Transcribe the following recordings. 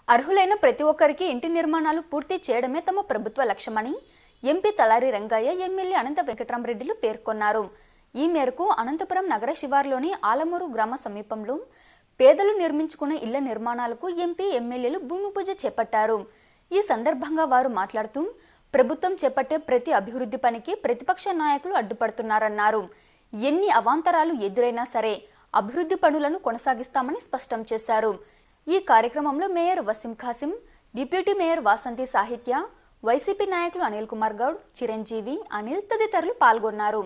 అర్హులైన ప్రతి ఒక్కరికి ఇంటి నిర్మాణాలు పూర్తి చేయడమే తమ ప్రభుత్వ లక్ష్యమని ఎంపీ తలారి రంగయ్య ఎమ్మెల్యే అనంత వెంకటరామరెడ్డిలు పేర్కొన్నారు ఈ మేరకు అనంతపురం నగర శివార్లోని ఆలమూరు గ్రామ సమీపంలో పేదలు నిర్మించుకున్న ఇళ్ల నిర్మాణాలకు ఎంపీ ఎమ్మెల్యేలు భూమి పూజ చేపట్టారు ఈ సందర్భంగా వారు మాట్లాడుతూ ప్రభుత్వం చేపట్టే ప్రతి అభివృద్ధి పనికి ప్రతిపక్ష నాయకులు అడ్డుపడుతున్నారన్నారు ఎన్ని అవాంతరాలు ఎదురైనా సరే అభివృద్ధి పనులను కొనసాగిస్తామని స్పష్టం చేశారు ఈ కార్యక్రమంలో mayor Waseem Khasim deputy mayor Vasanthi Sahitya YCP నాయకులు అనిల్ కుమార్ గౌడ్ చిరంజీవి అనిల్ తదితరులు పాల్గొన్నారు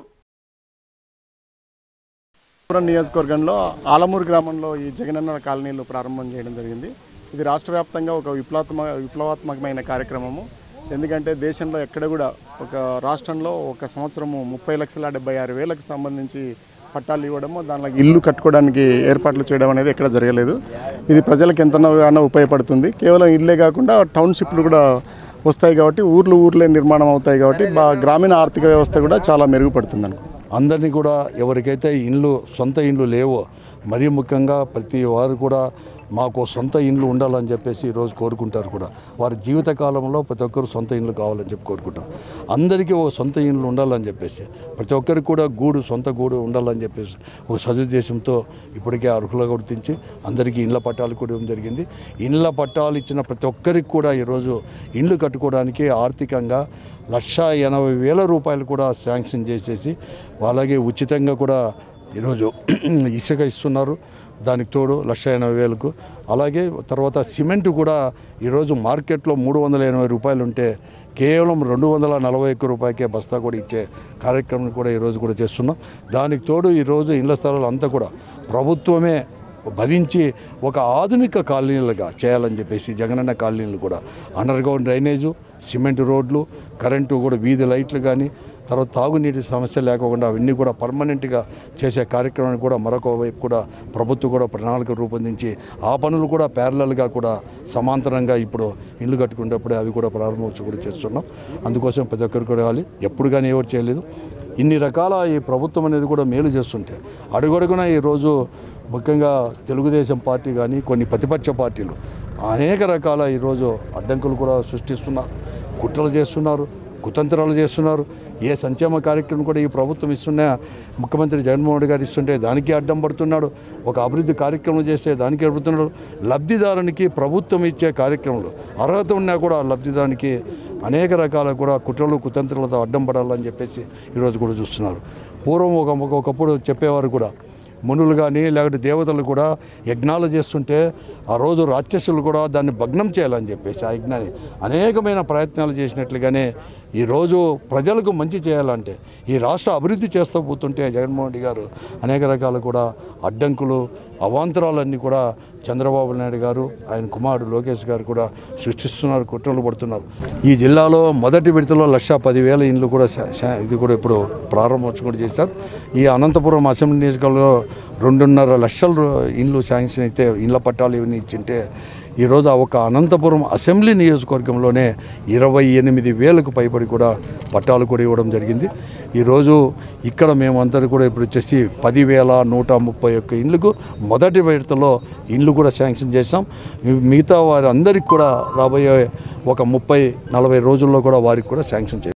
పురం నియోజకవర్గంలో ఆలమూరు గ్రామంలో ఈ జగనన్న కాలనీలు ప్రారంభం చేయడం జరిగింది ఇది రాష్ట్ర వ్యాప్తంగా ఒక విప్లవాత్మక విప్లవాత్మకమైన కార్యక్రమము ఎందుకంటే దేశంలో ఎక్కడ కూడా ఒక రాష్ట్రంలో ఒక సంవత్సరము ముప్పై లక్షల డెబ్బై ఆరు వేలకు సంబంధించి పట్టాలు ఇవ్వడము దానిలో ఇల్లు కట్టుకోవడానికి ఏర్పాట్లు చేయడం అనేది ఎక్కడ జరగలేదు ఇది ప్రజలకు ఎంతగానో ఉపయోగపడుతుంది కేవలం ఇల్లే కాకుండా టౌన్షిప్లు కూడా వస్తాయి కాబట్టి ఊర్లు ఊర్లే నిర్మాణం అవుతాయి కాబట్టి బా గ్రామీణ ఆర్థిక వ్యవస్థ కూడా చాలా మెరుగుపడుతుంది అనుకో అందరినీ కూడా ఎవరికైతే ఇండ్లు సొంత ఇండ్లు లేవో మరీ ముఖ్యంగా ప్రతి వారు కూడా మాకు సొంత ఇండ్లు ఉండాలని చెప్పేసి ఈరోజు కోరుకుంటారు కూడా వారి జీవిత కాలంలో ప్రతి ఒక్కరు సొంత ఇండ్లు కావాలని చెప్పి కోరుకుంటారు అందరికీ ఒక సొంత ఇండ్లు ఉండాలని చెప్పేసి ప్రతి ఒక్కరికి కూడా గూడు సొంత గూడు ఉండాలని చెప్పేసి ఒక సదుద్దేశంతో ఇప్పటికే అర్హులు గుర్తించి అందరికీ ఇండ్ల పట్టాలు కూడా ఇవ్వడం జరిగింది ఇండ్ల పట్టాలు ఇచ్చిన ప్రతి ఒక్కరికి కూడా ఈరోజు ఇండ్లు కట్టుకోవడానికి ఆర్థికంగా లక్ష ఎనభై వేల రూపాయలు కూడా శాంక్షన్ చేసేసి అలాగే ఉచితంగా కూడా ఈరోజు ఇసుక ఇస్తున్నారు దానికి తోడు లక్ష ఎనభై వేలకు అలాగే తర్వాత సిమెంట్ కూడా ఈరోజు మార్కెట్లో మూడు వందల ఎనభై రూపాయలు ఉంటే కేవలం రెండు వందల నలభై ఒక్క రూపాయకే బస్తా కూడా ఇచ్చే కార్యక్రమం కూడా ఈరోజు కూడా చేస్తున్నాం దానికి తోడు ఈరోజు ఇళ్ల స్థలాలు అంతా కూడా ప్రభుత్వమే భరించి ఒక ఆధునిక కాలనీలుగా చేయాలని చెప్పేసి జగనన్న కాలనీలు కూడా అండర్ గ్రౌండ్ డ్రైనేజు సిమెంట్ రోడ్లు కరెంటు కూడా వీధి లైట్లు కానీ తర్వాత తాగునీటి సమస్య లేకుండా అవన్నీ కూడా పర్మనెంట్గా చేసే కార్యక్రమాన్ని కూడా మరొక వైపు కూడా ప్రభుత్వం కూడా ప్రణాళిక రూపొందించి ఆ పనులు కూడా ప్యారలల్గా కూడా సమాంతరంగా ఇప్పుడు ఇల్లు కట్టుకునేటప్పుడే అవి కూడా ప్రారంభోత్సవం కూడా చేస్తున్నాం అందుకోసం ప్రతి ఒక్కరు కూడా కావాలి ఎప్పుడు కానీ ఎవరు చేయలేదు ఇన్ని రకాల ఈ ప్రభుత్వం అనేది కూడా మేలు చేస్తుంటే అడుగడుగున ఈరోజు ముఖ్యంగా తెలుగుదేశం పార్టీ కానీ కొన్ని ప్రతిపక్ష పార్టీలు అనేక రకాల ఈరోజు అడ్డంకులు కూడా సృష్టిస్తున్నారు కుట్రలు చేస్తున్నారు కుతంత్రాలు చేస్తున్నారు ఏ సంక్షేమ కార్యక్రమం కూడా ఈ ప్రభుత్వం ఇస్తున్నా ముఖ్యమంత్రి జగన్మోహన్ రెడ్డి గారు ఇస్తుంటే దానికి అడ్డం పడుతున్నాడు ఒక అభివృద్ధి కార్యక్రమం చేస్తే దానికి అడుగుతున్నాడు లబ్ధిదారునికి ప్రభుత్వం ఇచ్చే కార్యక్రమాలు అర్హత ఉన్నా కూడా ఆ లబ్ధిదారునికి అనేక రకాల కూడా కుట్రలు కుతంత్రాలతో అడ్డం పడాలని చెప్పేసి ఈరోజు కూడా చూస్తున్నారు పూర్వం ఒక ఒకప్పుడు చెప్పేవారు కూడా మునులు కానీ లేకపోతే దేవతలు కూడా యజ్ఞాలు చేస్తుంటే ఆ రోజు రాక్షసులు కూడా దాన్ని భగ్నం చేయాలని చెప్పేసి ఆ యజ్ఞాన్ని అనేకమైన ప్రయత్నాలు చేసినట్లుగానే ఈరోజు ప్రజలకు మంచి చేయాలంటే ఈ రాష్ట్ర అభివృద్ధి చేస్తూ పోతుంటే జగన్మోహన్ రెడ్డి గారు అనేక రకాల కూడా అడ్డంకులు అవాంతరాలన్నీ కూడా చంద్రబాబు నాయుడు గారు ఆయన కుమారుడు లోకేష్ గారు కూడా సృష్టిస్తున్నారు కుట్రలు పడుతున్నారు ఈ జిల్లాలో మొదటి విడతలో లక్ష పదివేల ఇండ్లు కూడా శా- శా- ఇది కూడా ఇప్పుడు ప్రారంభోత్సవం కూడా చేశారు ఈ అనంతపురం అసెంబ్లీ నియోజకవర్గంలో రెండున్నర లక్షల రూ- ఇండ్లు శాంక్షన్ అయితే ఇండ్ల పట్టాలు ఇవన్నీ ఇచ్చింటే ఈరోజు ఆ ఒక అనంతపురం అసెంబ్లీ నియోజకవర్గంలోనే ఇరవై ఎనిమిది వేలకు పైబడి కూడా పట్టాలు కూడా ఇవ్వడం జరిగింది ఈరోజు ఇక్కడ మేమందరూ కూడా ఇప్పుడు వచ్చేసి పదివేల నూట ముప్పై ఒక్క ఇండ్లకు మొదటి విడతలో ఇండ్లు కూడా శాంక్షన్ చేశాం మి- మిగతా వారి అందరికి కూడా రాబోయే ఒక ముప్పై నలభై రోజుల్లో కూడా వారికి కూడా శాంక్షన్ చేస్తాం